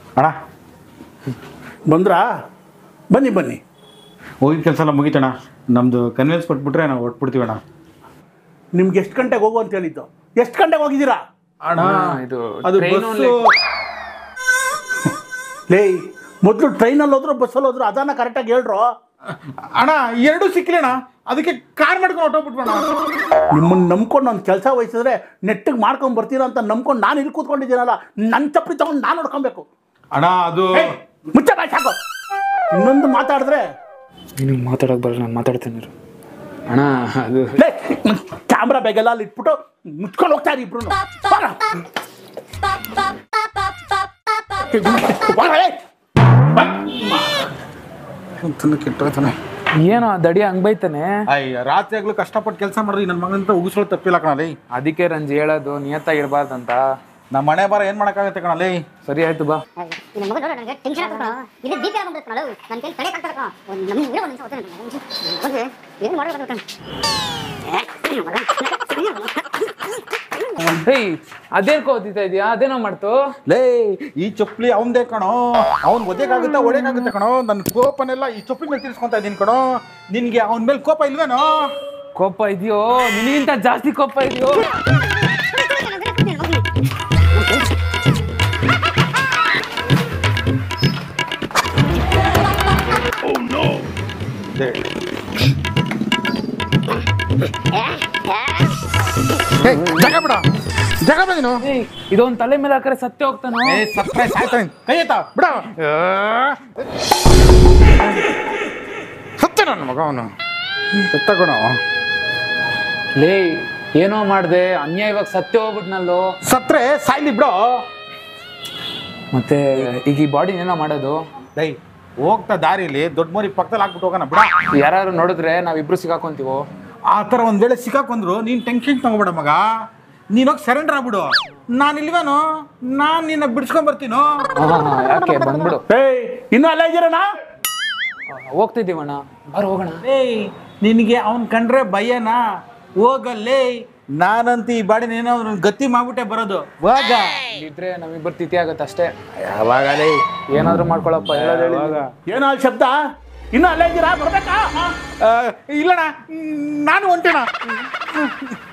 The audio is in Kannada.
ಅಣ್ಣ ಬಂದ್ರಾ ಬನ್ನಿ ಬನ್ನಿ ಹೋಗಿದ ಕೆಲಸ ಎಲ್ಲ ಮುಗಿತಣ್ಣ ನಮ್ಮದು ಕನ್ವಿನ್ಸ್ ಕೊಟ್ಬಿಟ್ರೆ ನಾವು ಹೊಟ್ಬಿಡ್ತೀವಿ ಅಣ್ಣ ನಿಮ್ಗೆ ಎಷ್ಟು ಗಂಟೆಗೆ ಹೋಗು ಅಂತ ಹೇಳಿದ್ದು ಎಷ್ಟು ಗಂಟೆಗೆ ಹೋಗಿದ್ದೀರಾ ಅಣ್ಣ ಇದು ಅದು train ಬಸ್ಸು ಲೇ ಮೊದಲು ಟ್ರೈನಲ್ಲಿ ಹೋದ್ರು ಬಸ್ಸಲ್ಲಿ ಹೋದ್ರು ಅದನ್ನ ಕರೆಕ್ಟಾಗಿ ಹೇಳ್ರು ಅಣ್ಣ ಎರಡು ಸಿಕ್ಕಿಲ್ಲಣ್ಣ ಅದಕ್ಕೆ ಕಾರ್ ಮಾಡ್ಕೊಂಡು ಹೊಟ್ಟೋಗ್ಬಿಟ್ವಣ್ಣ ನಿಮ್ಮನ್ನ ನಂಬ್ಕೊಂಡು ಒಂದು ಕೆಲಸ ವಹಿಸಿದ್ರೆ ನೆಟ್ಟಿಗೆ ಮಾಡ್ಕೊಂಡು ಬರ್ತೀರಾ ಅಂತ ನಂಬ್ಕೊಂಡು ನಾನು ಇಲ್ಲಿ ಕೂತ್ಕೊಂಡಿದ್ದೀನಲ್ಲ ನನ್ನ ಚಪ್ಪಲಿ ತಗೊಂಡು ನಾನು ನೋಡ್ಕೊಬೇಕು ಅಣ್ಣ ಅದು ಏಯ್, ಮುಚ್ಚ ಬಾಯ್ ಸಾಕು ಇನ್ನೊಂದು ಮಾತಾಡಿದ್ರೆ ನಿನಗೆ ಮಾತಾಡೋಕೆ ಬರಲ್ಲ ನಾನು ಮಾತಾಡ್ತೇನೆ ಇರು. ಅಣ್ಣ ಅದು ಲೇ ಕ್ಯಾಮ್ರಾ ಬ್ಯಾಗೆಲ್ಲ ಅಲ್ಲಿ ಇಟ್ಬಿಟ್ಟು ಮುಚ್ಕೊಂಡು ಹೋಗ್ತಾ ಇರಿ ಇಬ್ರು ಕೆಟ್ಟೋಗ್ತಾನೆ ಏನೋ ಆ ದಡಿ ಹಂಗ್ ಬೈತಾನೆ ಅಯ್ಯ ರಾತ್ರಿ ಆಗ್ಲೂ ಕಷ್ಟಪಟ್ಟು ಕೆಲಸ ಮಾಡಿದ್ರಿ ನನ್ನ ಮಗನಂತ ಉಗಿಸೋಳು ತಪ್ಪಿಲ್ಲ ಕಣಲೇ ಅದಕ್ಕೆ ರಂಜಿ ಹೇಳೋದು ನಿಯತ್ತಾಗಿರ್ಬಾರ್ದಂತ ನಮ್ಮ ಮನೆ ಬರ ಏನ್ ಮಾಡಕ್ಕಾಗತ್ತೆ ಕಣಲೇ ಸರಿ ಆಯ್ತು ಬಾ ನಿನ್ನ ಮಗ ನೋಡು ನನಗೆ ಟೆನ್ಷನ್ ಆಗ್ತದೆ ಕಣೋ. ಇದು ಬಿ ಪಿ ಆಗ್ಬಿಡುತ್ತೆ ಕಣೋ. ನನ್ನ ಕೈಲಿ ತಡೆ ಆಗ್ತದೆ ಕಣೋ. ಒಂದು ನಮ್ಗೆ ಇರೋ ಒಂದು ನಿಮಿಷ ಹೊತ್ತೇನೆ ಕಣೋ. ಹೋಗಿ, ಏನ್ ಮಾಡೋದು ಗೊತ್ತಾ? ಹೇಯ್ ಅದೇನ್ ಕೋತಿತಾ ಇದೆಯಾ ಅದೇನೋ ಮಾಡ್ತು ಲೇ ಈ ಚಪ್ಪಲಿ ಅವಂದೇ ಕಣೋ ಅವ್ನ್ ಒದೇಕಾಗುತ್ತಾ ಒಡೆಕಾಗುತ್ತೆ ಕಣೋ ನನ್ನ ಕೋಪನೆಲ್ಲ ಈ ಚಪ್ಪಲಿ ಮೇಲೆ ತಿರ್ಸ್ಕೊಂತ ಇದೀನಿ ಕಣೋ ನಿನ್ಗೆ ಅವನ ಮೇಲೆ ಕೋಪ ಇಲ್ವೇನೋ ಕೋಪ ಇದೆಯೋ ನಿನಗಿಂತ ಜಾಸ್ತಿ ಕೋಪ ಇದೆಯೋ ಏ, ಜಾಗ ಬಿಡ ಜಾಗ ಬಿಡ ನೀನು ಏಯ್ ಇದೊಂದ್ ತಲೆ ಮೇಲೆ ಹಾಕರೆ ಸತ್ಯ ಹೋಗ್ತಾನೋ ಏ ಸತ್ರೆ ಸಾಯ್ತಾನೆ ಕೈ ಆಯ್ತಾ ಬಿಡ ಸತ್ತ ನನ್ನ ಮಗ ಅವನು ಸತ್ತ ಕಣ ಲೇ ಏನೋ ಮಾಡ್ದೆ ಅನ್ಯಾಯವಾಗಿ ಸತ್ಯ ಹೋಗ್ಬಿಟ್ನಲ್ಲೋ ಸತ್ರೆ ಸಾಯ್ಲಿ ಬಿಡೋ ಮತ್ತೆ ಈಗ ಈ ಬಾಡಿ ಏನೋ ಮಾಡೋದು ಡೈ ಹೋಗ್ತಾ ದಾರಿಲಿ ದೊಡ್ಡ ಮರಿ ಪಕ್ಕದಲ್ಲಿ ಹಾಕ್ಬಿಟ್ಟು ಹೋಗೋಣ ಬಿಡ ಯಾರು ನೋಡಿದ್ರೆ ನಾವಿಬ್ರು ಸಿಗಾಕೊಂತೀವೋ ಆ ಥರ ಒಂದ್ ವೇಳೆ ಸಿಕ್ಕಾಕೊಂಡ್ರು ನೀನ್ ಟೆನ್ಷನ್ ತಗೋಬೇಡ ಮಗ ನೀನ್ ಹೋಗಿ ಸರೆಂಡರ್ ಆಗ್ಬಿಡು ನಾನು ಇಲ್ವೇನೋ ನಾನ್ ನಿನ್ನ ಬಿಡ್ಸ್ಕೊಂಡ್ ಬರ್ತೀನೋ ಹಾ, ಹಾ, ಯಾಕೆ ಬಂದ್ಬಿಡು ಏಯ್ ಇನ್ನೂ ಅಲ್ಲೇ ಇದ್ದೀರಣ್ಣ ಹೋಗ್ತಿದ್ದೀವಣ್ಣ ಬಾರ ಹೋಗೋಣ ಏಯ್ ನಿನಗೆ ಅವನ್ ಕಂಡ್ರೆ ಭಯನಾ ಹೋಗಲ್ಲೇ ನಾನಂತ ಈ ಬಾಡಿನ ಏನೋ ಒಂದ್ ಗತಿ ಮಾಡ್ಬಿಟ್ಟೆ ಬರೋದು ಹೋಗ ಇದ್ರೆ ನಮ್ಮಿಬ್ಬರು ತಿಥಿ ಆಗತ್ತೆ ಅಷ್ಟೇ ಯಾವಾಗಲೇ ಏನಾದ್ರೂ ಮಾಡ್ಕೊಳಪ್ಪ ಹೇಳೋದ್ ಹೇಳಿ ಏನೋ ಅಲ್ಲಿ ಶಬ್ದ ಇನ್ನೂ ಅಲ್ಲೇ ಇದ್ದೀರಾ ಬರ್ಬೇಕಾ ಇಲ್ಲಣ್ಣ ನಾನು ಹೊಂಟೇಣ